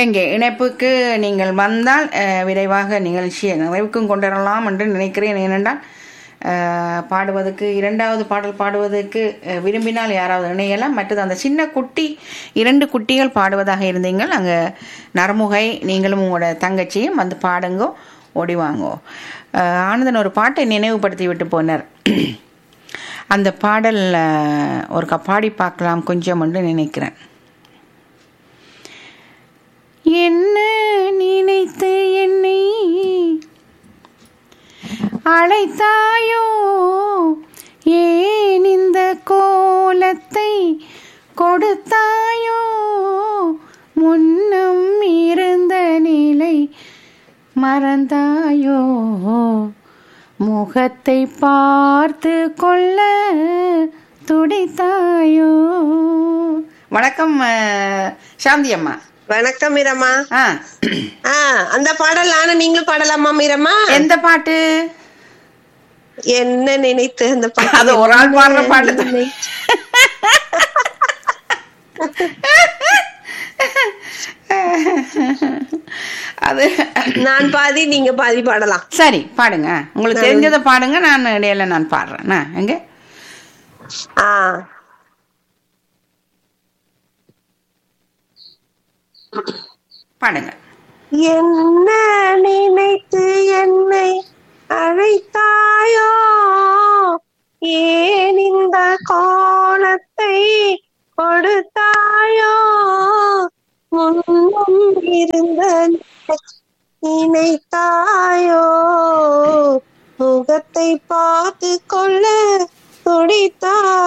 எங்கே இணைப்புக்கு நீங்கள் வந்தால் அஹ், விரைவாக நிகழ்ச்சியை நிறைவுக்கும் கொண்டு வரலாம் என்று நினைக்கிறேன் ஏனென்றால் அஹ், பாடுவதற்கு இரண்டாவது பாடல் பாடுவதற்கு அஹ், விரும்பினால் யாராவது இணையலாம் மற்றது அந்த சின்ன குட்டி இரண்டு குட்டிகள் பாடுவதாக இருந்தீங்கள் அங்கே நரமுகை நீங்களும் உங்களோட தங்கச்சியும் வந்து பாடுங்கோ ஓடி வாங்கோ அஹ், ஆனந்தன் ஒரு பாட்டை நினைவுபடுத்தி விட்டு போனார் அந்த பாடல் அஹ், ஒருக்கா பாடி பார்க்கலாம் கொஞ்சம் என்று நினைக்கிறேன் என்ன நினைத்து என்னை அழைத்தாயோ ஏன் இந்த கோலத்தை கொடுத்தாயோ முன்னம் இருந்த நிலை மறந்தாயோ முகத்தை பார்த்து கொள்ள துடித்தாயோ வணக்கம் அஹ், சாந்தி அம்மா வணக்கம் மீரம்மா ஆ ஆ அந்த பாடல் நானும் நீங்களும் பாடலாமா மீரம்மா எந்த பாட்டு என்ன நினைத்து அந்த பாட்டு அது ஒரு ஆள் பாடுற பாட்டு தான். அது நான் பாதி நீங்க பாதி பாடலாம் சரி பாடுங்க உங்களுக்கு தெரிஞ்சதை பாடுங்க நான் இடையில நான் பாடுறேன் நான் எங்க ஆ பாடுங்க என்ன நினைத்து என்னை அழைத்தாயோ ஏன் இந்த கோலத்தை கொடுத்தாயோ முன்னும் இருந்த நினைத்தாயோ முகத்தை பார்த்து கொள்ள துடித்தாயோ